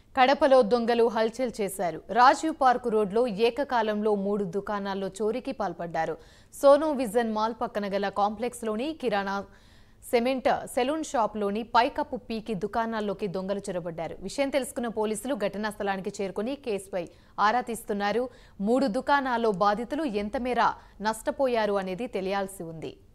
కడపలో దొంగలు హల్చల్ చేశారు రాజీవ్ పార్క్ రోడ్లో ఏకకాలంలో మూడు దుకాణాల్లో చోరీకి పాల్పడ్డారు సోనో విజన్ మాల్ పక్కన గల కాంప్లెక్స్లోని కిరాణా సిమెంట్ సెలూన్ షాప్లోని పైకప్పు పీకి దుకాణాల్లోకి దొంగలు చొరబడ్డారు విషయం తెలుసుకున్న పోలీసులు ఘటనా స్థలానికి చేరుకుని కేసుపై ఆరా తీస్తున్నారు మూడు దుకాణాల్లో బాధితులు ఎంత మేర నష్టపోయారు అనేది తెలియాల్సి ఉంది